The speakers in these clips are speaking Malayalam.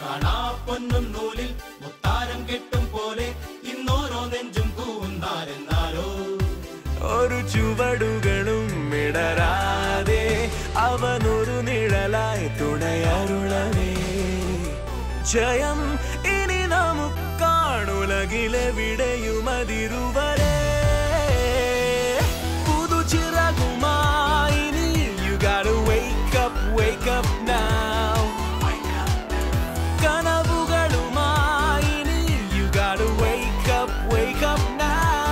കാണാ പൊന്നും നൂലിൽ മുത്താരം കെട്ടും പോലെ ഇന്നോരോ നെഞ്ചും കൂവുന്നാരെന്നാരോ ഒരു ചുവടുകളും ഇടരാതെ അവനൊരു നിഴലായി തുണയരുളവേ ജയം ഇനി നമുക്കാണുലകിലെവിടെയും അതിരുവരെ പുതുചിറകുമായി നീ You gotta wake up, wake up now കനവുകളുമായി നീ You gotta wake up, wake up now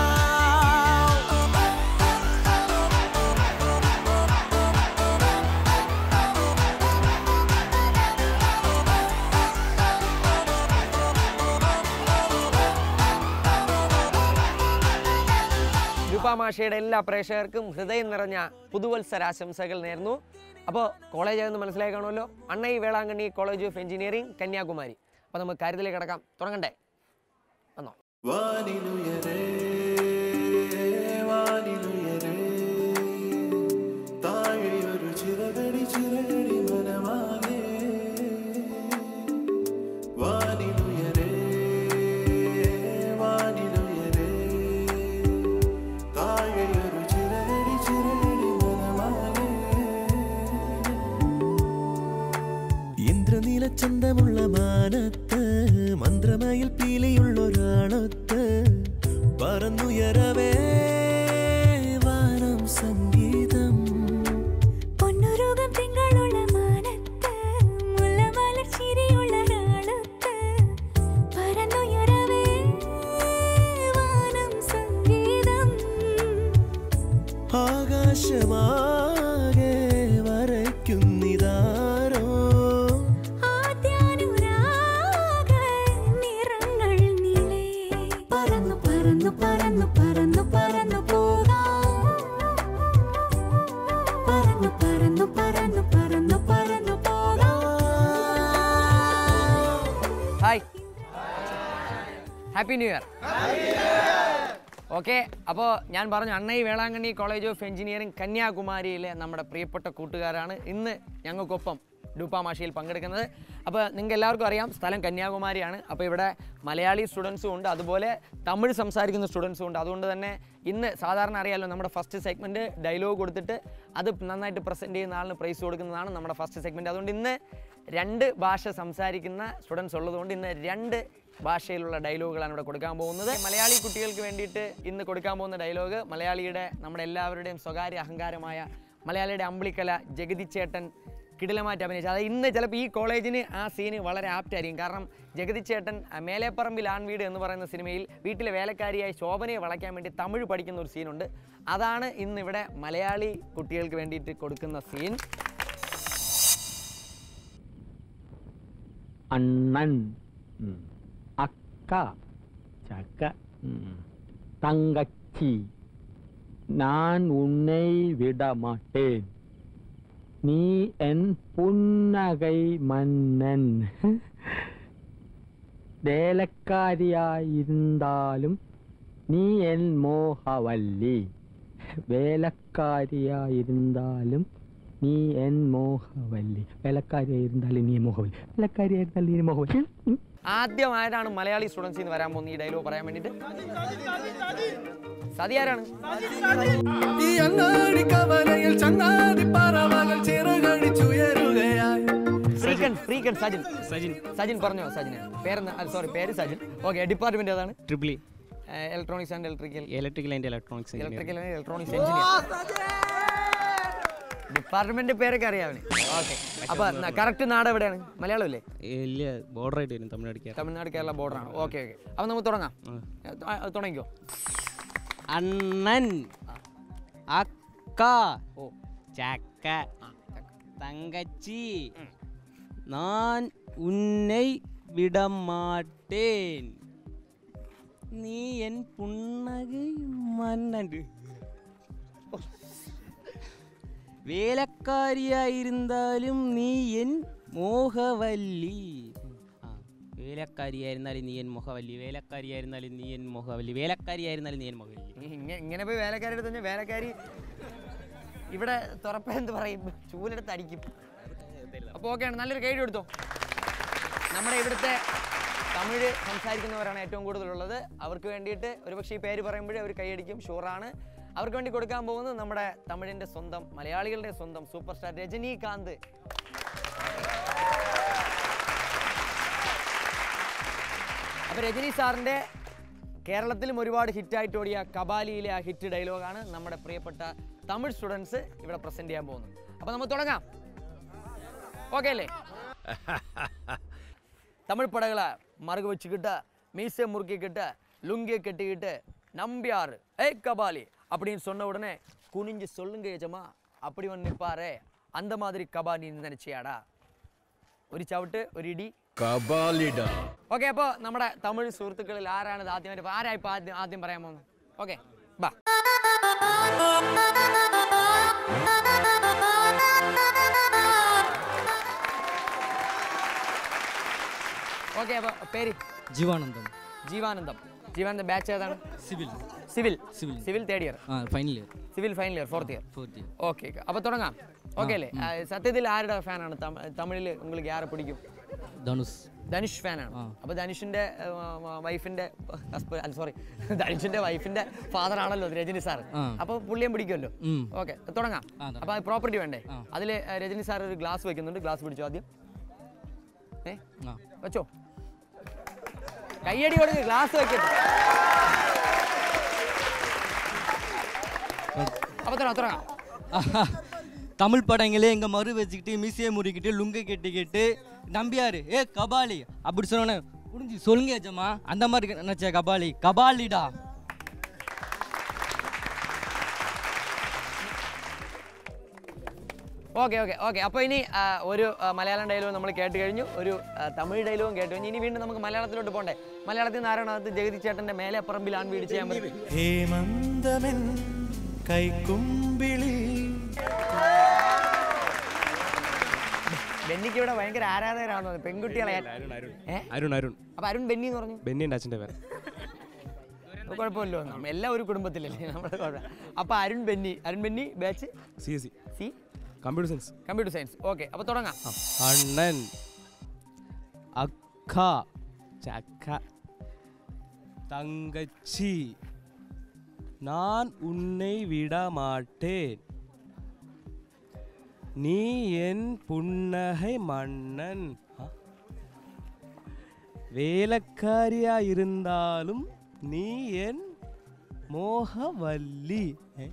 രൂപാമാഷയുടെ എല്ലാ പ്രേക്ഷകർക്കും ഹൃദയം നിറഞ്ഞ പുതുവത്സരാശംസകൾ നേർന്നു അപ്പോൾ കോളേജ് ഏതെന്ന് മനസ്സിലായി കാണുമല്ലോ Annai Velankanni college of engineering Kanyakumari അപ്പോൾ നമുക്ക് കാര്യത്തിലേക്ക് കിടക്കാം തുടങ്ങണ്ടേ വന്നോ വാനിലുയരേ വാനിലുയരേ താഴെയൊരു ചിറകടി ചിറകടി മനമാകെ വാനിലുയരേ വാനിലുയരേ താഴെയൊരു ചിറകടി ചിറകടി മനമാകെ ഇന്ദ്രനീല ചന്തമുള്ള മാനത്ത് മന്ത്രമയിൽ പീലിയുള്ളൊരാളൊത്ത് പറന്നുയരവേ വാനം സംഗീതം പൊന്നുരുകം തിങ്കളുള്ള മാനത്ത് മുല്ലമലർ ചിരിയുള്ള ഒരാളത്ത് പരന്നുയരവേ വാനം സംഗീതം ആകാശമാകെ വരയ്ക്കുന്നിതാരോ ആദ്യാനുരാഗ നിറങ്ങൾ നീളേ പറന്നു പറന്നു പറന്നു പറന്നു പറന്നു പോകാം പറന്നു പറന്നു പറന്നു പറന്നു പറന്നു പോകാം hi happy new year okay അപ്പോൾ ഞാൻ പറഞ്ഞു Annai Velankanni college of engineering കന്യാകുമാരിയിലെ നമ്മുടെ പ്രിയപ്പെട്ട കൂട്ടുകാരാണ് ഇന്ന് ഞങ്ങൾക്കൊപ്പം ഡൂപ്പാമാഷയിൽ പങ്കെടുക്കുന്നത് അപ്പോൾ നിങ്ങൾക്ക് എല്ലാവർക്കും അറിയാം സ്ഥലം കന്യാകുമാരിയാണ് അപ്പോൾ ഇവിടെ മലയാളി സ്റ്റുഡൻസും ഉണ്ട് അതുപോലെ തമിഴ് സംസാരിക്കുന്ന സ്റ്റുഡൻസും ഉണ്ട് അതുകൊണ്ട് തന്നെ ഇന്ന് സാധാരണ അറിയാമല്ലോ നമ്മുടെ ഫസ്റ്റ് സെഗ്മെൻറ്റ് ഡയലോഗ് കൊടുത്തിട്ട് അത് നന്നായിട്ട് പ്രസൻറ്റ് ചെയ്യുന്ന ആളിന് പ്രൈസ് കൊടുക്കുന്നതാണ് നമ്മുടെ ഫസ്റ്റ് സെഗ്മെൻറ്റ് അതുകൊണ്ട് ഇന്ന് രണ്ട് ഭാഷ സംസാരിക്കുന്ന സ്റ്റുഡൻസ് ഉള്ളതുകൊണ്ട് ഇന്ന് രണ്ട് ഭാഷയിലുള്ള ഡയലോഗുകളാണ് ഇവിടെ കൊടുക്കാൻ പോകുന്നത് മലയാളി കുട്ടികൾക്ക് വേണ്ടിയിട്ട് ഇന്ന് കൊടുക്കാൻ പോകുന്ന ഡയലോഗ് മലയാളിയുടെ നമ്മുടെ എല്ലാവരുടെയും സ്വകാര്യ അഹങ്കാരമായ മലയാളിയുടെ അമ്പിളിക്കല ജഗതി ചേട്ടൻ കിടിലമായിട്ട് അഭിനയിച്ചു അതായത് ഇന്ന് ചിലപ്പോൾ ഈ കോളേജിന് ആ സീന് വളരെ ആപ്റ്റ് ആയിരിക്കും കാരണം ജഗതി ചേട്ടൻ ആ, മേലേപ്പറമ്പിൽ ആൺവീട് എന്ന് പറയുന്ന സിനിമയിൽ വീട്ടിലെ വേലക്കാരിയായി ശോഭനയെ വളയ്ക്കാൻ വേണ്ടി തമിഴ് പഠിക്കുന്ന ഒരു സീനുണ്ട് അതാണ് ഇന്ന് ഇവിടെ മലയാളി കുട്ടികൾക്ക് വേണ്ടിയിട്ട് കൊടുക്കുന്ന സീൻ அண்ணன் ம். அக்கா சக்க ம். தங்கச்சி நான் உன்னை விட மாட்டேன் நீ என் புன்னகை மன்னன் വേലക്കാരിയായിരുന്നാലും നീ എൻ മോഹവല്ലി വേലക്കാരിയായിരുന്നാലും നീ എൻ മോഹവല്ലി വേലക്കാരിയായിരുന്നാലും നീ മോഹവല്ലി വേലക്കാരിയായിരുന്നാലും നീ മോഹവല്ലി ഉം. ആദ്യമായിട്ടാണ് മലയാളി സ്റ്റുഡൻസിൽ നിന്ന് വരാൻ പോകുന്നത് ഈ ഡയലോഗ് പറയാൻ വേണ്ടിയിട്ട് സതി ആരാണ് ഈ അങ്ങാടി കവലയിൽ ചങ്ങാതി പറവകൾ ചിറകടിച്ചുയരുകയായി ഫ്രീക്കൻ ഫ്രീക്കൻ സജിൻ സജിൻ സജിൻ പറഞ്ഞോ സജിൻ പേരെന്താ സോറി പേര് സജിൻ ഓക്കെ ഡിപ്പാർട്ട്മെന്റ് ഏതാണ് triple electronics and electrical electrical and electronics electrical electronics engineer department പേരൊക്കെ അറിയാവനെ ഓക്കെ അപ്പൊ കറക്റ്റ് നാട് എവിടെയാണ് മലയാളം അല്ലേ ഇല്ല ബോർഡർ ആയിട്ട് വരും തമിഴ്നാട് കേരള തമിഴ്നാട് കേരള ബോർഡറാണ് ഓക്കെ ഓക്കെ അപ്പൊ നമുക്ക് തുടങ്ങാം ഏ, ത- ആ, തുടങ്ങിക്കോ അണ്ണൻ അക്ക ഓ ചക്ക തങ്കച്ചി ഞാൻ ഉന്നൈ വിടമാട്ടേൻ നീ എൻ പുണ്ണകை മന്നൻ വേലക്കാരിയായിരുന്നാലും നീ എൻ മോഹവല്ലി ആ, വേലക്കാരിയായിരുന്നാലും നീ എൻ മുഖവല്ലി വേലക്കാരിയായിരുന്നാലും നീ എൻ മുഖവല്ലി വേലക്കാരിയായിരുന്നാലും നീ എൻ മുഖവല്ലി ഈ ഇങ്ങ- ഇങ്ങനെ പോയി വേലക്കാരി എടുത്ത് കഴിഞ്ഞാൽ വേലക്കാരി ഇവിടെ തുറപ്പ എന്ത് പറയും ചൂലെടുത്ത് അടിക്കും അപ്പോൾ ഓക്കെയാണ് നല്ലൊരു കൈഡി എടുത്തോ നമ്മുടെ ഇവിടുത്തെ തമിഴ് സംസാരിക്കുന്നവരാണ് ഏറ്റവും കൂടുതലുള്ളത് അവർക്ക് വേണ്ടിയിട്ട് ഒരുപക്ഷെ ഈ പേര് പറയുമ്പോഴേ അവർ കൈയടിക്കും ഷുവറാണ് അവർക്ക് വേണ്ടി കൊടുക്കാൻ പോകുന്നത് നമ്മുടെ തമിഴിൻ്റെ സ്വന്തം മലയാളികളുടെ സ്വന്തം സൂപ്പർ സ്റ്റാർ രജനീകാന്ത് അപ്പോൾ രജനി സാറിൻ്റെ കേരളത്തിലും ഒരുപാട് ഹിറ്റായിട്ട് ഓടിയ കബാലിയിലെ ആ ഹിറ്റ് ഡയലോഗാണ് നമ്മുടെ പ്രിയപ്പെട്ട തമിഴ് സ്റ്റുഡൻസ് ഇവിടെ പ്രസന്റ് ചെയ്യാൻ പോകുന്നത് അപ്പോൾ നമുക്ക് തുടങ്ങാം ஓகே இல்லை தமிழ் படகளை மறுகு வச்சுக்கிட்டு மீசை முறுக்கிக்கிட்டு லுங்கியை கட்டிக்கிட்டு நம்பியார் ஏய் கபாலி அப்படின்னு சொன்ன உடனே குனிஞ்சு சொல்லுங்க ஏஜமா அப்படி ஒன்று நிற்பாரே அந்த மாதிரி கபாலி நினைச்சியாடா ഒരു ചവിട്ട് ഒരു ഇടി കബാലിഡ ഓക്കെ അപ്പോൾ നമ്മുടെ തമിഴ് സുഹൃത്തുക്കളിൽ ആരാണ് ഇത് ആദ്യമായിട്ട് ആരാ ഇപ്പോൾ ആദ്യം ആദ്യം പറയാൻ പോകുന്നത് ഓക്കെ ബാ ഓക്കെ അപ്പോൾ പേര് ജീവാനന്ദം ജീവാനന്ദം ജീവാനന്ദം ബാച്ച് ഏതാണ് civil civil civil. Civil third year ആ final year civil final year fourth year fourth year okay അപ്പോൾ തുടങ്ങാം ഓക്കെ അല്ലേ ആ, സത്യത്തിൽ ആരുടെ ഫാനാണ് തമിഴിൽ உங்களுக்கு ആരെ പിടിക്കും ധനുഷ് ധനുഷ് ഫാനാണ് ആ. അപ്പോൾ ധനുഷിന്റെ വൈഫിന്റെ സോറി ധനുഷിന്റെ വൈഫിന്റെ ഫാദർ ആണല്ലോ രജനി സാർ ആ. അപ്പോൾ പുള്ളിയെ പിടിക്കുമല്ലോ ഉം. ഓക്കെ തുടങ്ങാം ആ, തുടങ്ങാം. അപ്പോൾ പ്രോപ്പർട്ടി വേണ്ടേ ആ. അതിൽ രജനി സാർ ഒരു ഗ്ലാസ് വെക്കുന്നുണ്ട് ഗ്ലാസ് പിടിച്ചോ ആദ്യം ഏ ആ വെച്ചോ കയ്യടി കൊടുക്ക് ഗ്ലാസ് വെക്കട്ടെ അപ്പോൾ തുടങ്ങാം തുടങ്ങാം தமிழ் படங்களே எங்க மறு வச்சுக்கிட்டு மீசையை முறிக்கிட்டு லுங்கை கட்டிக்கிட்டு நம்பியாரு ஏ கபாலி அப்படி சொன்னோன்னே புரிஞ்சு சொல்லுங்க ஏஜமா அந்த மாதிரி நினைச்ச கபாலி கபாலிடா ഓക്കെ ഓക്കെ ഓക്കെ അപ്പോൾ ഇനി ആ, ഒരു ആ, മലയാളം ഡയലോഗ് നമ്മൾ കേട്ട് കഴിഞ്ഞു ഒരു ആ, തമിഴ് ഡയലോഗും കേട്ട് കഴിഞ്ഞു ഇനി വീണ്ടും നമുക്ക് മലയാളത്തിലോട്ട് പോകണ്ടേ മലയാളത്തിൽ നിന്ന് ആരാണ് അത് ജഗതി ചേട്ടൻ്റെ മേലെ പറമ്പിൽ ആൺ വീട് ചെയ്യാൻ പറ്റും ഹേമന്തമെൻ കൈക്കുമ്പിളി ബെന്നിക്ക് ഇവിടെ ഭയങ്കര ആരാധകരാണെന്ന് തോന്നുന്നു പെൺകുട്ടികളെ ഏ അരുൺ അരുൺ അപ്പോൾ അരുൺ ബെന്നി എന്ന് പറഞ്ഞു ബെന്നിൻ്റെ അച്ഛൻ്റെ പേര് അപ്പോൾ കുഴപ്പമില്ലോ നമ്മൾ എല്ലാം ഒരു കുടുംബത്തിലല്ലേ നമ്മുടെ കുഴപ്പം അപ്പോൾ Arun Benny Arun Benny batch C S C C computer science computer science okay അപ്പോൾ തുടങ്ങാം അണ്ണൻ അക്ക ചക്ക തങ്കച്ചി நான் உன்னை விட மாட்டேன் நீ என் புன்னகை மன்னன் ஆ? வேலைக்காரியா இருந்தாலும் நீ என் மோகவல்லி ஏ?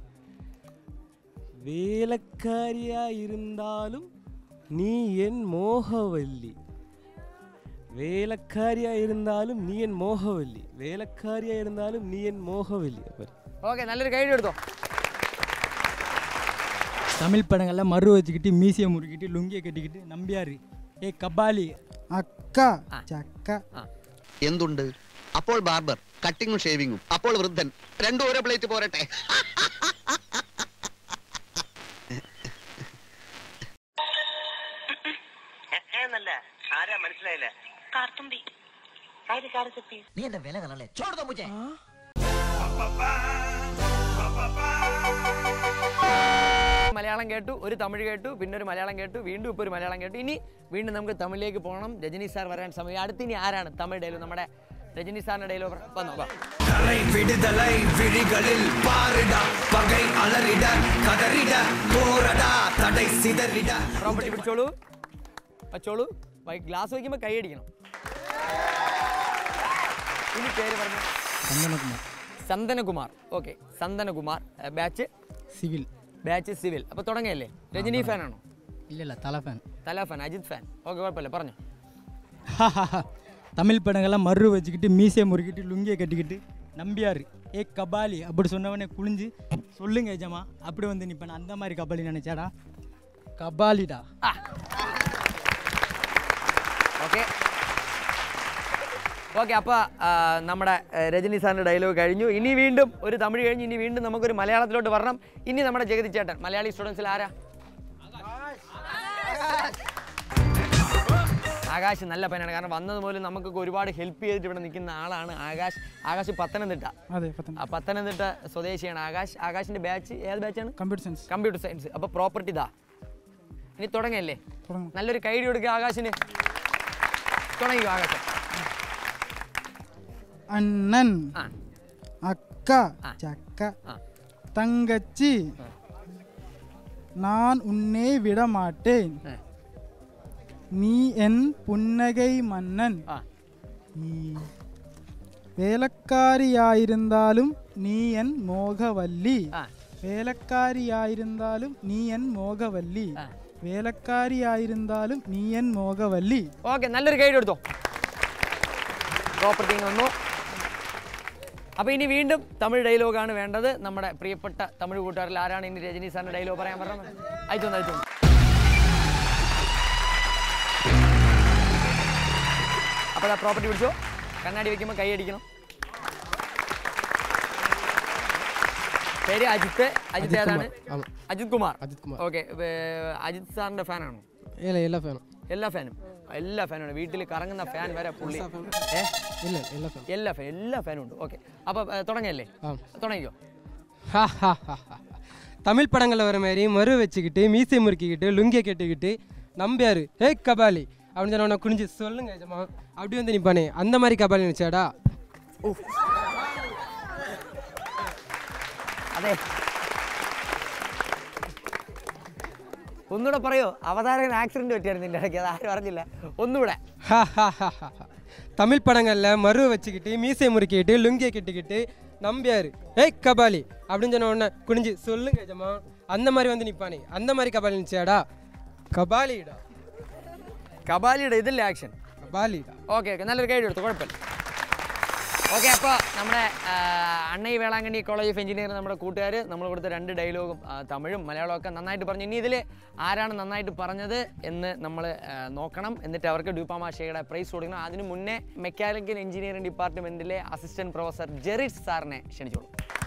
வேலைக்காரியா இருந்தாலும் நீ என் மோகவல்லி வேலைக்காரியா இருந்தாலும் நீ என் மோகவல்லி வேலைக்காரியா இருந்தாலும் நீ என் மோகவல்லி அப்படி ഓക്കെ നല്ലൊരു കൈഡി എടുത്തോ தமிழ் படங்கள்ல மறு வச்சுக்கிட்டு மீசையை முறுக்கிட்டு லுங்கியை கட்டிக்கிட்டு நம்பியாரு ஏ கபாலி അക്ക ചക്ക എന്തുണ്ട് അപ്പോൾ ബാർബർ കട്ടിങ്ങും ഷേവിങ്ങും അപ്പോൾ വൃദ്ധൻ രണ്ടും ഓരോ പ്ലേറ്റ് പോരട്ടെ എന്നല്ല ആരാ മനസ്സിലായില്ല കാർത്തുമ്പി നീ എന്റെ വില കളല്ലേ ചോടോ മുജേ മലയാളം കേട്ടു ഒരു തമിഴ് കേട്ടു പിന്നെ ഒരു മലയാളം കേട്ടു വീണ്ടും ഇപ്പോൾ ഒരു മലയാളം കേട്ടു ഇനി വീണ്ടും നമുക്ക് തമിഴിലേക്ക് പോകണം രജനി സാർ വരാൻ സമയം അടുത്ത് ഇനി ആരാണ് തമിഴ് ഡയലോഗ് നമ്മുടെ രജനി സാറിന്റെ ഡയലോഗ് വന്നോ വാ. கலை விடுதலை விழிகளில் பாரிடா பகை அலறிட கதறிட போரடா தடை சிதறிட പ്രോപ്പർട്ടി പിടിച്ചോളൂ വച്ചോളൂ ഗ്ലാസ് വയ്ക്കുമ്പോൾ കൈയടിക്കണം ഇനി പേര് പറഞ്ഞു Chandanakumar Chandanakumar okay Chandanakumar batch civil batch civil അപ്പോൾ തുടങ്ങിയല്ലേ രജനി ഫാനാണോ இல்லை இல்லை தலை ஃபேன் തല ഫാൻ അജിത് ഫാൻ ഓക്കെ കുഴപ്പമില്ല പറഞ്ഞു தமிழ் படங்கள்லாம் மறு வச்சுக்கிட்டு மீசையை முறுக்கிட்டு லுங்கியை கட்டிக்கிட்டு நம்பியாரு ஏ கபாலி அப்படி சொன்னவனே குளிஞ்சு சொல்லுங்க ஏஜமா அப்படி வந்து நிப்பேன் அந்த மாதிரி கபாலி நினைச்சாடா கபாலிடா ഓക്കെ ഓക്കെ അപ്പോൾ നമ്മുടെ ആ, രജനി സാറിൻ്റെ ഡയലോഗ് കഴിഞ്ഞു ഇനി വീണ്ടും ഒരു തമിഴ് കഴിഞ്ഞ് ഇനി വീണ്ടും നമുക്കൊരു മലയാളത്തിലോട്ട് വരണം ഇനി നമ്മുടെ ജഗതി ചേട്ടൻ മലയാളി സ്റ്റുഡൻസിൽ ആരാ ആകാശ് നല്ല പയ്യനാണ് കാരണം വന്നത് പോലും നമുക്കൊക്കെ ഒരുപാട് ഹെൽപ്പ് ചെയ്തിട്ട് ഇവിടെ നിൽക്കുന്ന ആളാണ് ആകാശ് ആകാശ് പത്തനംതിട്ട അതെ ആ, പത്തനംതിട്ട സ്വദേശിയാണ് ആകാശ് ആകാശിൻ്റെ ബാച്ച് ഏത് ബാച്ചാണ് കമ്പ്യൂട്ടർ സയൻസ് കമ്പ്യൂട്ടർ സയൻസ് അപ്പോൾ പ്രോപ്പർട്ടി ഇതാ ഇനി തുടങ്ങല്ലേ തുടങ്ങാം. നല്ലൊരു കൈഡി കൊടുക്കുക ആകാശിന് തുടങ്ങിക്കോ ആകാശം അണ്ണൻ ആ അക്ക ആ. ചക്ക ആ. തങ്കച്ചി நான் உன்னை விட மாட்டேன் ആ. நீ என் புன்னகை மன்னன் ആ ഈ വേലക്കാരിയായിരുന്നാലും നീ എൻ മോഹവല്ലി ആ വേലക്കാരിയായിരുന്നാലും നീ എൻ മോഹവല്ലി ആ. വേലക്കാരിയായിരുന്നാലും നീ എൻ മോഹവല്ലി ഓക്കെ നല്ലൊരു ഗൈഡ് എടുത്തോ പ്രോപ്പർട്ടി വന്നു അപ്പോൾ ഇനി വീണ്ടും തമിഴ് ഡയലോഗാണ് വേണ്ടത് നമ്മുടെ പ്രിയപ്പെട്ട തമിഴ് കൂട്ടുകാരിൽ ആരാണ് ഇനി രജനി സാറിന്റെ ഡയലോഗ് പറയാൻ പറഞ്ഞത് അയച്ചോന്ന് അയച്ചോന്ന് അപ്പോൾ പ്രോപ്പർട്ടി പിടിച്ചോ കണ്ണാടി വെക്കുമ്പോൾ കൈ അടിക്കണം പേര് അജിത്ത് അജിത്ത് ഏതാണ് അജിത് കുമാർ അജിത് കുമാർ ഓക്കെ അജിത് സാറിന്റെ ഫാനാണോ ഇല്ല എല്ലാ ഫാനും എല്ലാ ഫാനും എല്ലാ ഫാനും വീട്ടിൽ കറങ്ങുന്ന ഫാൻ വരെ പുള്ളി ഏ ഇല്ല എല്ലാ ഫാനും എല്ലാ ഫാൻ എല്ലാ ഫാനും ഉണ്ട് ഓക്കെ അപ്പോൾ തുടങ്ങിയല്ലേ ആ. തുടങ്ങിക്കോ தமிழ் படங்களில் வர மாதிரி மறு வச்சுக்கிட்டு மீசை முறுக்கிக்கிட்டு லுங்கியை கட்டிக்கிட்டு நம்பியாரு ஏ கபாலி அப்படின்னு சொன்ன உடனே குனிஞ்சு சொல்லுங்க எஜமா அப்படி வந்து நிப்பானே அந்த மாதிரி கபாலி நினைச்சாடா അതെ ഒന്നുകൂടെ പറയോ അവതാരകൻ ആക്സിഡന്റ് പറ്റിയായിരുന്നു നിന്റെ ഇടയ്ക്ക് അത് ആരും അറിഞ്ഞില്ല ഒന്നുകൂടെ தமிழ் படங்களில் மறு வச்சுக்கிட்டு மீசை முறுக்கிக்கிட்டு லுங்கியை கட்டிக்கிட்டு நம்பியாரு ஏய் கபாலி அப்படின்னு சொன்ன உடனே குனிஞ்சு சொல்லுங்க எஜமா அந்த மாதிரி வந்து நிப்பானே அந்த மாதிரி கபாலி நினைச்சாடா கபாலிடா കബാലിയുടെ ഇതില്ലേ ആക്ഷൻ கபாலிடா ഓക്കെ ഓക്കെ നല്ലൊരു ഗൈഡ് എടുത്തു കുഴപ്പമില്ല ഓക്കെ അപ്പോൾ നമ്മുടെ ആ, Annai Velankanni college of engineer നമ്മുടെ കൂട്ടുകാർ നമ്മൾ കൊടുത്ത രണ്ട് ഡയലോഗും ആ, തമിഴും മലയാളവും ഒക്കെ നന്നായിട്ട് പറഞ്ഞു ഇനി ഇതിൽ ആരാണ് നന്നായിട്ട് പറഞ്ഞത് എന്ന് നമ്മൾ നോക്കണം എന്നിട്ട് അവർക്ക് ഡ്യൂപ്പാമാഷയുടെ പ്രൈസ് കൊടുക്കണം അതിന് മുന്നേ മെക്കാനിക്കൽ എഞ്ചിനീയറിംഗ് ഡിപ്പാർട്ട്മെൻറ്റിലെ അസിസ്റ്റന്റ് പ്രൊഫസർ ജെറിസ് സാറിനെ ക്ഷണിച്ചോളൂ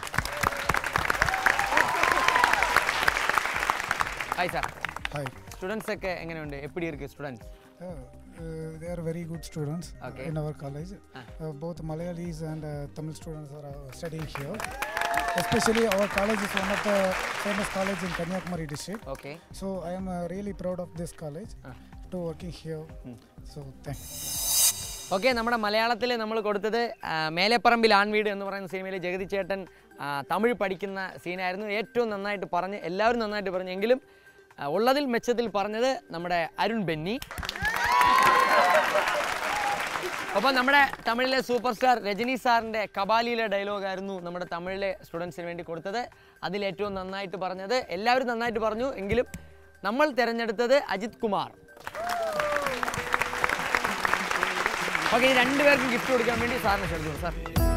ഹായ് സാർ Hi. സ്റ്റുഡൻസ് ഒക്കെ എങ്ങനെയുണ്ട് എപ്പിടി ഇருக்கு students Uh, uh, they are very good students Okay. in our college. Uh, both Malayalis and uh, Tamil students are uh, studying here. Especially our college is one of the famous college in Kanyakumari district. Okay. So I am uh, really proud of this college to working here. So thanks. Okay നമ്മുടെ മലയാളത്തിൽ നമ്മൾ കൊടുത്തത് ആ, മേലെപ്പറമ്പിൽ ആൺവീട് എന്ന് പറയുന്ന സിനിമയിൽ ജഗതി ചേട്ടൻ ആ, തമിഴ് പഠിക്കുന്ന സീനായിരുന്നു ഏറ്റവും നന്നായിട്ട് പറഞ്ഞ് എല്ലാവരും നന്നായിട്ട് പറഞ്ഞു എങ്കിലും ആ, ഉള്ളതിൽ മെച്ചത്തിൽ പറഞ്ഞത് നമ്മുടെ അരുൺ ബെന്നി ഒപ്പം നമ്മുടെ തമിഴിലെ സൂപ്പർ സ്റ്റാർ രജനി സാറിൻ്റെ കബാലിയിലെ ഡയലോഗായിരുന്നു നമ്മുടെ തമിഴിലെ സ്റ്റുഡൻസിന് വേണ്ടി കൊടുത്തത് അതിൽ ഏറ്റവും നന്നായിട്ട് പറഞ്ഞത് എല്ലാവരും നന്നായിട്ട് പറഞ്ഞു എങ്കിലും നമ്മൾ തിരഞ്ഞെടുത്തത് അജിത് കുമാർ ഓക്കെ ഈ രണ്ടുപേർക്കും ഗിഫ്റ്റ് കൊടുക്കാൻ വേണ്ടി സാറിന് ക്ഷണിച്ചു സാർ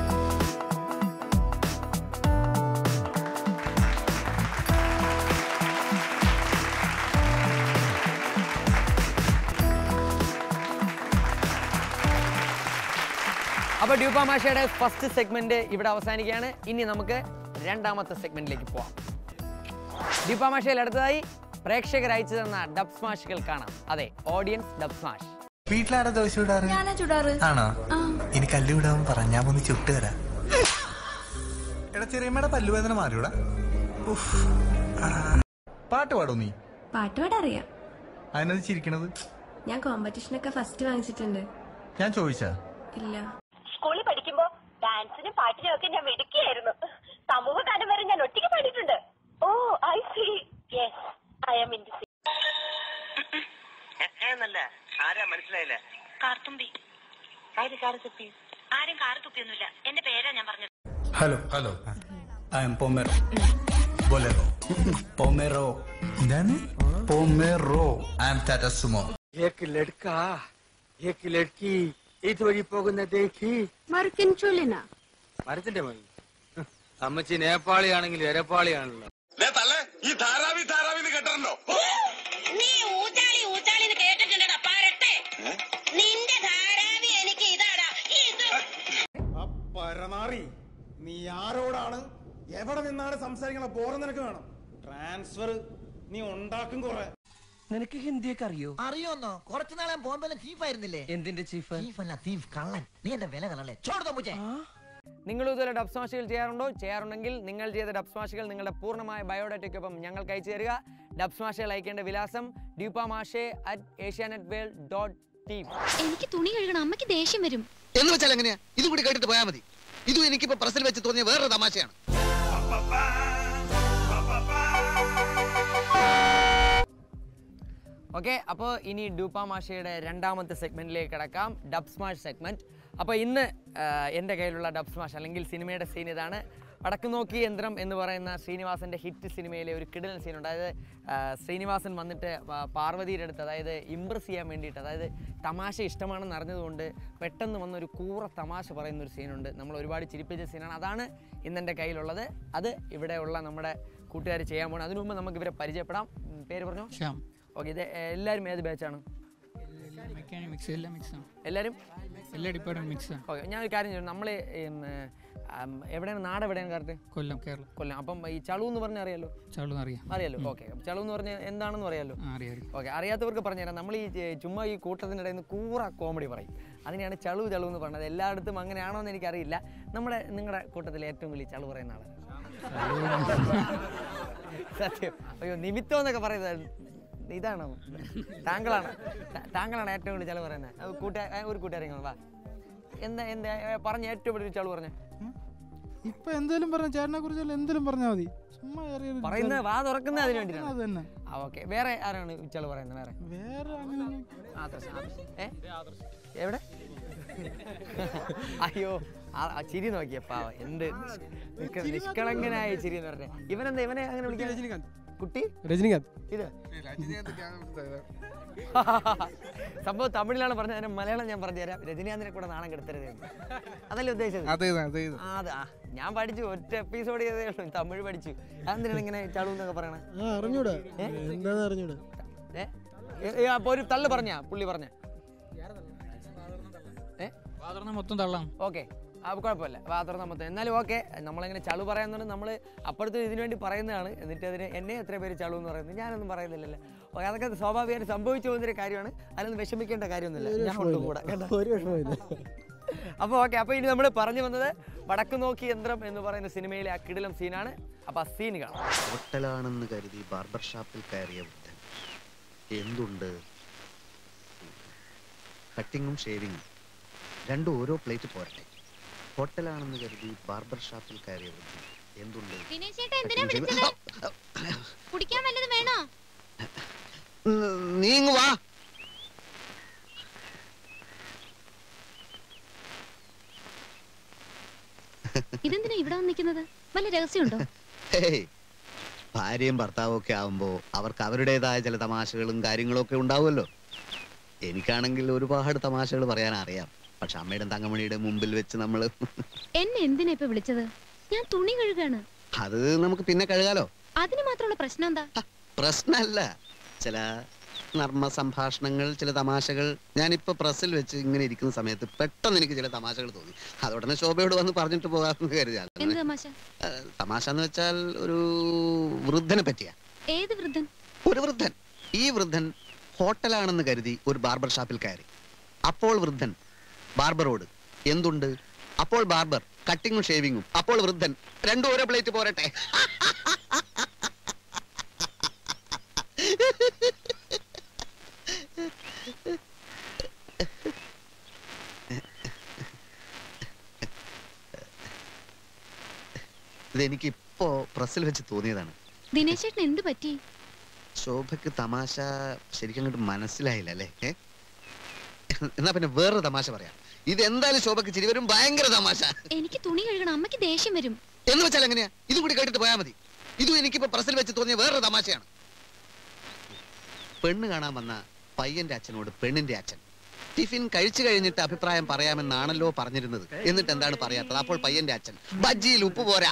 അപ്പോൾ ഡ്യൂപ്പ മാഷയുടെ ഫസ്റ്റ് സെഗ്മെന്റ് ഇവിടെ അവസാനിക്കുകയാണ് ഇനി നമുക്ക് രണ്ടാമത്തെ സെഗ്മെന്റിലേക്ക് പോവാം ഡ്യൂപ്പ മാഷയിൽ അടുത്തതായി പ്രേക്ഷകർ അയച്ചു തന്ന ഡബ് സ്മാഷുകൾ കാണാം അതെ ഓഡിയൻസ് ഡബ് സ്മാഷ് വീട്ടിലാരാ ദോശ ചുടാറ് ഞാനാ ചുടാറ് ആണോ ഇനി കല്ല് വിടാമെന്ന് പറഞ്ഞ ഞാൻ ഒന്ന് ചുട്ട് തരാം എടാ ചെറിയമ്മയുടെ പല്ലുവേദന മാറിയൂടാ ഉഫ്. ആ. പാട്ട് പാടോ നീ പാട്ട് പാടാൻ അറിയാം അതിനത് ചിരിക്കണത് ഞാൻ കോമ്പറ്റീഷനൊക്കെ ഫസ്റ്റ് വാങ്ങിച്ചിട്ടുണ്ട് ഞാൻ ചോദിച്ചാ ഇല്ല സ്കൂളിൽ പഠിക്കുമ്പോ ഡാൻസിനും പാട്ടിനും ഒക്കെ ഞാൻ മിടുക്കിയായിരുന്നു സമൂഹ ഗാനം വരെ ഞാൻ ഒറ്റയ്ക്ക് പാടിയിട്ടുണ്ട് oh I see yes I'm in എന്നല്ല ആരാ മനസ്സിലായില്ല കാർത്തുമ്പി ആര് കാർത്തുപ്പി ആരും കാർത്തുപ്പിയൊന്നുമില്ല എന്റെ പേരാ ഞാൻ പറഞ്ഞത് ഹലോ ഹലോ ഐ എം പൊമേറോ ബൊലേറോ പൊമേറോ എന്താണ് പൊമേറോ ഐ എം ടാറ്റ സുമോ एक लड़का एक लड़की ഇത് വഴി പോകുന്ന ദേഖി മറുക്കൻ ചൊല്ലിന മരത്തിന്റെ മതി അമ്മച്ചി നേപ്പാളിയാണെങ്കിൽ എരപ്പാളിയാണല്ലോ ഈ ധാരാവി ധാരാവി കേട്ടിട്ടുണ്ടോ നീ ഊച്ചാളി ഊച്ചാളി എന്ന് കേട്ടിട്ടുണ്ടടാ പാരട്ടെ നിന്റെ ധാരാവി എനിക്ക് ഇതാടാ ഇത് പരനാറി നീ ആരോടാണ് എവിടെ നിന്നാണ് സംസാരിക്കണ ബോറം നിനക്ക് വേണം ട്രാൻസ്ഫർ നീ ഉണ്ടാക്കും കുറെ നിനക്ക് ഹിന്ദിയൊക്കെ അറിയോ അറിയോന്നോ കുറച്ചു നാളെ ബോംബെയിലെ ചീഫ് ആയിരുന്നില്ലേ എന്തിന്റെ ചീഫ് ചീഫ് അല്ല ചീഫ് കള്ളൻ നീ എന്റെ വില കളല്ലേ ചോടുതോ മുച്ചേ നിങ്ങൾ ഇതുവരെ ഡബ് സ്മാഷുകൾ ചെയ്യാറുണ്ടോ ചെയ്യാറുണ്ടെങ്കിൽ നിങ്ങൾ ചെയ്ത ഡബ് സ്മാഷുകൾ നിങ്ങളുടെ പൂർണ്ണമായ ബയോഡാറ്റയ്ക്കൊപ്പം ഞങ്ങൾക്ക് അയച്ചു തരിക ഡബ് സ്മാഷുകൾ അയക്കേണ്ട വിലാസം ഡ്യൂപ്പ മാഷെ at Asianet world dot team എനിക്ക് തുണി കഴുകണം അമ്മയ്ക്ക് ദേഷ്യം വരും എന്ന് വെച്ചാൽ എങ്ങനെയാ ഇതും കൂടി കേട്ടിട്ട് പോയാൽ മതി ഇതും എനിക്കിപ്പോ പ്രസിൽ വെച്ച് തോന്നിയ വേറൊരു തമാശയാണ് ഓക്കെ അപ്പോൾ ഇനി ഡൂപ്പ മാഷയുടെ രണ്ടാമത്തെ സെഗ്മെന്റിലേക്ക് കിടക്കാം ഡബ് സ്മാഷ് സെഗ്മെന്റ് അപ്പോൾ ഇന്ന് ആ, എൻ്റെ കയ്യിലുള്ള ഡബ് സ്മാഷ് അല്ലെങ്കിൽ സിനിമയുടെ സീൻ ഇതാണ് വടക്ക് നോക്കി യന്ത്രം എന്ന് പറയുന്ന ശ്രീനിവാസൻ്റെ ഹിറ്റ് സിനിമയിലെ ഒരു കിടിലൻ സീൻ ഉണ്ട് അതായത് ആ, ശ്രീനിവാസൻ വന്നിട്ട് പ- പാർവതിയുടെ അടുത്ത് അതായത് ഇമ്പ്രസ് ചെയ്യാൻ വേണ്ടിയിട്ട് അതായത് തമാശ ഇഷ്ടമാണെന്ന് അറിഞ്ഞതുകൊണ്ട് പെട്ടെന്ന് വന്നൊരു കൂറ തമാശ പറയുന്ന ഒരു സീനുണ്ട് നമ്മൾ ഒരുപാട് ചിരിപ്പിച്ച സീനാണ് അതാണ് ഇന്നെൻ്റെ കയ്യിലുള്ളത് അത് ഇവിടെയുള്ള നമ്മുടെ കൂട്ടുകാർ ചെയ്യാൻ പോകണം അതിനു മുമ്പ് നമുക്ക് ഇവരെ പരിചയപ്പെടാം ഉം, പേര് പറഞ്ഞോ ശ്യാം ഓക്കെ ഇത് എല്ലാവരും ഏത് ബാച്ചാണ് മെക്കാനിക് മിക്സ് എല്ലാം മിക്സ് ആണ് എല്ലാവരും എല്ലാ ഡിപ്പാർട്ട്മെന്റ് മിക്സ് ആണ് ഓക്കെ ഞാൻ ഒരു കാര്യം ചോദിച്ചു നമ്മൾ എവിടെയാണ് നാട് എവിടെയാണ് കറക്റ്റ് കൊല്ലം കേരളം കൊല്ലം അപ്പം ഈ ചളു എന്ന് പറഞ്ഞാൽ അറിയാലോ ചളു അറിയാം അറിയാലോ ഓക്കെ ചളു എന്ന് പറഞ്ഞാൽ എന്താണെന്ന് അറിയാലോ ആ, അറിയാം അറിയാം. ഓക്കെ അറിയാത്തവർക്ക് പറഞ്ഞുതരാം നമ്മൾ ഈ ഏ, ചുമ്മാ ഈ കൂട്ടത്തിനിടയിൽ നിന്ന് കൂറ കോമഡി പറയും അതിനെയാണ് ചളു ചളു എന്ന് പറഞ്ഞത് എല്ലായിടത്തും അങ്ങനെയാണോ എന്ന് എനിക്കറിയില്ല നമ്മുടെ നിങ്ങളുടെ കൂട്ടത്തിൽ ഏറ്റവും വലിയ ചളു പറയുന്ന ആളാണ് സത്യം അയ്യോ നിമിത്തം എന്നൊക്കെ പറയുന്നത് ഇതാണോ താങ്കളാണ് താ- താങ്കളാണ് ഏറ്റവും കൂടുതൽ ചളു പറയുന്നത് കൂട്ടുകാർ ഒരു കൂട്ടുകാരെ വാ എന്താ എന്താ ഏ, പറഞ്ഞ ഏറ്റവും വലിയ ചളു പറഞ്ഞ ഇപ്പൊ എന്തേലും പറഞ്ഞ ചേട്ടനെ കുറിച്ചല്ല എന്തേലും പറഞ്ഞാൽ മതി ചുമ്മാ ചെറിയൊരു പറയുന്നത് വാ തുറക്കുന്നത് അതിന് അത് വേണ്ടിയിട്ടാണ് തന്നെ ആ ഓക്കെ വേറെ ആരാണ് ചളു പറയുന്നത് വേറെ വേറെ അങ്ങനെ ആദർശ്, ആദർശ്. ഏ? എവിടെ അയ്യോ ആ ആ ചിരി നോക്കിയ പാവ എന്ത് നിഷ്ക- നിഷ്കളങ്കനായ ചിരി എന്ന് പറഞ്ഞ ഇവനെന്താ ഇവനെ അങ്ങനെ വിളിക്കാൻ രജനികാന്ത് കുട്ടി രജനികാന്ത് ഇത് സംഭവം തമിഴിലാണ് പറഞ്ഞത് അതിന് മലയാളം ഞാൻ പറഞ്ഞുതരാം രജനീകാന്തിനെ കൂടെ നാണം കെടുത്തരുത് എന്ന്. അതല്ലേ ഉദ്ദേശിച്ചത് അതെ അതെ ആ, അത് ആ, ഞാൻ പഠിച്ചു ഒറ്റ എപ്പിസോഡ് ചെയ്തേ ഉള്ളൂ തമിഴ് പഠിച്ചു അതെന്തിനാണ് ഇങ്ങനെ ചളു എന്നൊക്കെ പറയണേ ആ അറിഞ്ഞൂടാ എന്താന്ന് അറിഞ്ഞൂടാ ഏ? ഏ, ഏ, അപ്പൊ ഒരു തള്ളു പറഞ്ഞ പുള്ളി പറഞ്ഞ ഏ വാതുറന്ന മൊത്തം തള്ളാം ഓക്കെ ആ കുഴപ്പമില്ല വാതുറന്ന മൊത്തം എന്നാലും ഓക്കെ നമ്മളിങ്ങനെ ചളു പറയുന്നുണ്ട് നമ്മൾ അപ്പുറത്ത് ഇതിനു വേണ്ടി പറയുന്നതാണ് എന്നിട്ട് അതിന് എന്നെ എത്ര പേര് ചളു എന്ന് പറയുന്നത് ഞാനൊന്നും പറയുന്നില്ലല്ലോ ഓക്കെ അതൊക്കെ സ്വാഭാവികമായിട്ട് സംഭവിച്ചു പോകുന്നൊരു കാര്യമാണ് അതിലൊന്നും വിഷമിക്കേണ്ട കാര്യമൊന്നുമില്ല ഞാൻ ഉണ്ട് കൂടെ കേട്ടോ ഒരു വിഷമമില്ല അപ്പോൾ ഓക്കെ അപ്പോൾ ഇനി നമ്മൾ പറഞ്ഞു വന്നത് വടക്ക് നോക്കി യന്ത്രം എന്ന് പറയുന്ന സിനിമയിലെ ആ കിടിലം സീനാണ് അപ്പോൾ ആ സീൻ കാണാം ഹോട്ടലാണെന്ന് കരുതി ബാർബർ ഷാപ്പിൽ കയറിയ വൃദ്ധൻ എന്തുണ്ട് കട്ടിങ്ങും ഷേവിങ്ങും രണ്ടും ഓരോ പ്ലേറ്റ് പോരട്ടെ ഹോട്ടലാണെന്ന് കരുതി ബാർബർ ഷാപ്പിൽ കയറിയ വൃദ്ധൻ എന്തുണ്ട് ദിനേശ് ചേട്ടാ എന്തിനാ കട്ടിങ്ങും വിളിച്ചത് കുടിക്കാൻ വല്ലതും വേണോ ഉം, നീ ഇങ്ങ് വാ ഇതെന്തിനാ ഇവിടെ വന്ന് നിൽക്കുന്നത് വല്ല രഹസ്യമുണ്ടോ ഹേയ്, ഭാര്യയും ഭർത്താവും ഒക്കെ ആവുമ്പോ അവർക്ക് അവരുടേതായ ചില തമാശകളും കാര്യങ്ങളും ഒക്കെ ഉണ്ടാവുമല്ലോ എനിക്കാണെങ്കിൽ ഒരുപാട് തമാശകൾ പറയാൻ അറിയാം പക്ഷെ അമ്മയുടെ തങ്കമണിയുടെ മുമ്പിൽ വെച്ച് നമ്മൾ എന്നെ എന്തിനാ ഇപ്പൊ വിളിച്ചത് ഞാൻ തുണി കഴുകാണ് അത് നമുക്ക് പിന്നെ കഴുകാലോ അതിന് മാത്രമുള്ള പ്രശ്നം എന്താ പ്രശ്നമല്ല ചില നർമ്മ സംഭാഷണങ്ങൾ ചില തമാശകൾ ഞാനിപ്പോ പ്രസ്സിൽ വെച്ച് ഇങ്ങനെ ഇരിക്കുന്ന സമയത്ത് പെട്ടെന്ന് എനിക്ക് ചില തമാശകൾ തോന്നി അതുടനെ ശോഭയോട് വന്ന് പറഞ്ഞിട്ട് പോകാമെന്ന് കരുതിയാൽ എന്ത് തമാശ തമാശ എന്ന് വെച്ചാൽ ഒരു വൃദ്ധനെ പറ്റിയാ ഏത് വൃദ്ധൻ ഒരു വൃദ്ധൻ ഈ വൃദ്ധൻ ഹോട്ടലാണെന്ന് കരുതി ഒരു ബാർബർ ഷാപ്പിൽ കയറി അപ്പോൾ വൃദ്ധൻ ബാർബറോട് എന്തുണ്ട് അപ്പോൾ ബാർബർ കട്ടിങ്ങും ഷേവിങ്ങും അപ്പോൾ വൃദ്ധൻ രണ്ടും ഓരോ പ്ലേറ്റ് പോരട്ടെ ഇതെനിക്ക് ഇപ്പോ പ്രസ്സിൽ വെച്ച് തോന്നിയതാണ് ദിനേശ് ചേട്ടൻ എന്ത് പറ്റി ശോഭയ്ക്ക് തമാശ ശരിക്കും അങ്ങോട്ട് മനസ്സിലായില്ല അല്ലേ ഏ? എന്നാ പിന്നെ വേറൊരു തമാശ പറയാം ഇത് എന്തായാലും ശോഭയ്ക്ക് ചിരി വരും ഭയങ്കര തമാശ എനിക്ക് തുണി കഴുകണം അമ്മയ്ക്ക് ദേഷ്യം വരും എന്ന് വെച്ചാൽ എങ്ങനെയാ ഇതും കൂടി കേട്ടിട്ട് പോയാൽ മതി ഇതും എനിക്കിപ്പോ പ്രസ്സിൽ വെച്ച് തോന്നിയ വേറൊരു തമാശയാണ് പെണ്ണ് കാണാൻ വന്ന പയ്യന്റെ അച്ഛനോട് പെണ്ണിന്റെ അച്ഛൻ ടിഫിൻ കഴിച്ചു കഴിഞ്ഞിട്ട് അഭിപ്രായം പറയാമെന്നാണല്ലോ പറഞ്ഞിരുന്നത് എന്നിട്ട് എന്താണ് പറയാത്തത് അപ്പോൾ പയ്യന്റെ അച്ഛൻ ബജ്ജിയിൽ ഉപ്പ് പോരാ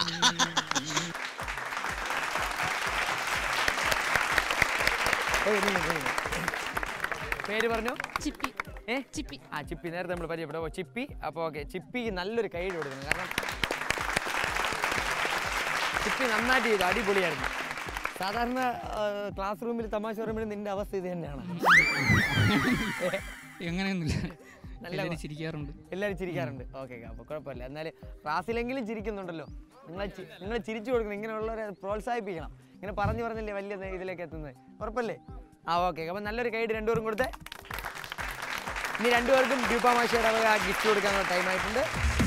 ഏയ്, നില്ല്, നില്ല്. പേര് പറഞ്ഞു ചിപ്പി ഏ ചിപ്പി ആ ചിപ്പി നേരത്തെ നമ്മൾ പരിചയപ്പെടും ഓ, ചിപ്പി അപ്പോൾ ഓക്കെ ചിപ്പിക്ക് നല്ലൊരു കൈയ്യടി കൊടുക്കണം കാരണം ചിപ്പി നന്നായിട്ട് ചെയ്തു അടിപൊളിയായിരുന്നു സാധാരണ ക്ലാസ് റൂമിൽ തമാശ പറയുമ്പോഴും നിന്റെ അവസ്ഥ ഇത് തന്നെയാണ് എങ്ങനെയൊന്നുമില്ല നല്ല എല്ലാവരും ചിരിക്കാറുണ്ട് എല്ലാവരും ചിരിക്കാറുണ്ട് ഓക്കെ അപ്പോൾ കുഴപ്പമില്ല എന്നാൽ ക്ലാസ്സിലെങ്കിലും ചിരിക്കുന്നുണ്ടല്ലോ നിങ്ങൾ നിങ്ങൾ ചിരിച്ചു കൊടുക്കണം ഇങ്ങനെയുള്ളവരെ പ്രോത്സാഹിപ്പിക്കണം ഇങ്ങനെ പറഞ്ഞു പറഞ്ഞല്ലേ വലിയ ഇതിലേക്ക് എത്തുന്നത് ഉറപ്പല്ലേ ആ ഓക്കെ അപ്പം നല്ലൊരു കൈഡ് രണ്ടുപേരും കൊടുത്തേ ഇനി രണ്ടുപേർക്കും ഡ്യൂപ്പ മാഷയുടെ വക ഗിഫ്റ്റ് കൊടുക്കാനുള്ള ടൈം ആയിട്ടുണ്ട്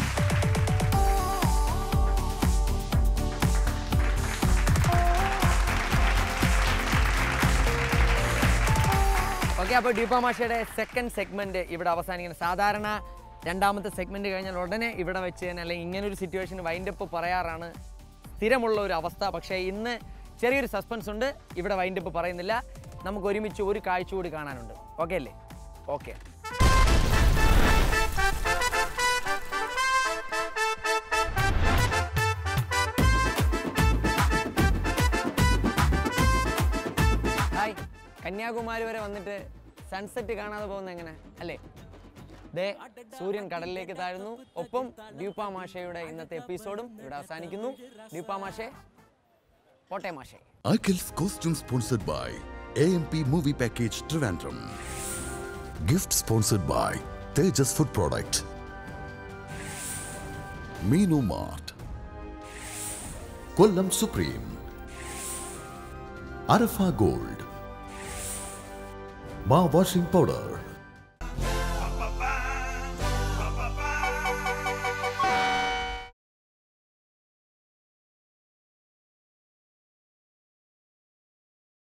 ഓക്കെ അപ്പോൾ ഡ്യൂപ്പ മാഷയുടെ സെക്കൻഡ് സെഗ്മെന്റ് ഇവിടെ അവസാനിക്കുന്നത് സാധാരണ രണ്ടാമത്തെ സെഗ്മെന്റ് കഴിഞ്ഞാൽ ഉടനെ ഇവിടെ വെച്ച് തന്നെ അല്ലെങ്കിൽ ഇങ്ങനെ ഒരു സിറ്റുവേഷൻ വൈൻഡപ്പ് പറയാറാണ് സ്ഥിരമുള്ള ഒരു അവസ്ഥ പക്ഷേ ഇന്ന് ചെറിയൊരു സസ്പെൻസ് ഉണ്ട് ഇവിടെ വൈൻഡപ്പ് പറയുന്നില്ല നമുക്ക് ഒരുമിച്ച് ഒരു കാഴ്ച കൂടി കാണാനുണ്ട് ഓക്കെ അല്ലേ ഓക്കെ ഹായ് കന്യാകുമാരി വരെ വന്നിട്ട് സൺസെറ്റ് കാണാതെ പോകുന്ന എങ്ങനെ അല്ലേ ദേ സൂര്യൻ കടലിലേക്ക് താഴുന്നു ഒപ്പം ഡ്യൂപ്പ മാഷയുടെ ഇന്നത്തെ എപ്പിസോഡും ഇവിടെ അവസാനിക്കുന്നു ഡ്യൂപ്പ മാഷെ പോട്ടെ മാഷെ Akhil's costume sponsored by AMP Movie Package Trivandrum. Gift sponsored by Tejas Food Product. Minu Mart. Kollam Supreme. Arafa Gold. Ma Washing Powder.